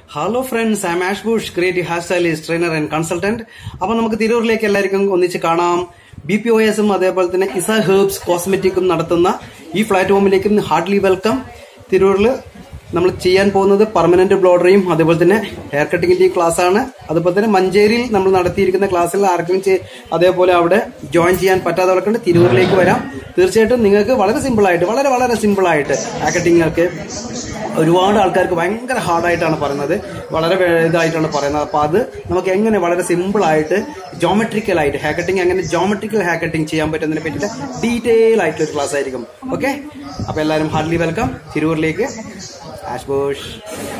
hello friends I am Ash Bush creative hair stylist trainer and consultant അപ്പൊ നമുക്ക് തിരൂരിലേക്ക് എല്ലാവർക്കും ഒന്നിച്ച് കാണാം ബി പി ഒ എസും അതേപോലെ തന്നെ ഇസ ഹെർബ്സ് കോസ്മെറ്റിക്കും നടത്തുന്ന ഈ പ്ലാറ്റ്ഫോമിലേക്കും ഹാർഡ്ലി വെൽക്കം തിരൂരിൽ നമ്മൾ ചെയ്യാൻ പോകുന്നത് പെർമനന്റ് ബ്ലോഡറിയും അതേപോലെ തന്നെ ഹെയർ കട്ടിങ്ങിന്റെയും ക്ലാസ് ആണ് അതുപോലെ തന്നെ മഞ്ചേരിയിൽ നമ്മൾ നടത്തിയിരിക്കുന്ന ക്ലാസ്സിൽ ആർക്കും ചെയ്- അതേപോലെ അവിടെ ജോയിൻ ചെയ്യാൻ പറ്റാത്തവർക്കുണ്ട് തിരൂരിലേക്ക് വരാം തീർച്ചയായിട്ടും നിങ്ങൾക്ക് വളരെ സിമ്പിൾ ആയിട്ട് വളരെ വളരെ സിമ്പിൾ ആയിട്ട് ഹെയർ കട്ടിങ്ങൾക്ക് ഒരുപാട് ആൾക്കാർക്ക് ഭയങ്കര ഹാർഡായിട്ടാണ് പറയുന്നത് വളരെ വേ- ഇതായിട്ടാണ് പറയുന്നത് അപ്പൊ അത് നമുക്ക് എങ്ങനെ വളരെ സിമ്പിൾ ആയിട്ട് ജോമെട്രിക്കൽ ആയിട്ട് ഹെയർ കട്ടിങ് എങ്ങനെ ജോമെട്രിക്കൽ ഹെയർ കട്ടിങ് ചെയ്യാൻ പറ്റുന്നതിനെ പറ്റിയിട്ട് ഡീറ്റെയിൽ ആയിട്ടുള്ള ഒരു ക്ലാസ് ആയിരിക്കും ഓക്കെ അപ്പൊ എല്ലാവരും ഹാർഡ്ലി വെൽക്കം തിരൂരിലേക്ക് ആഷ് ബോഷ്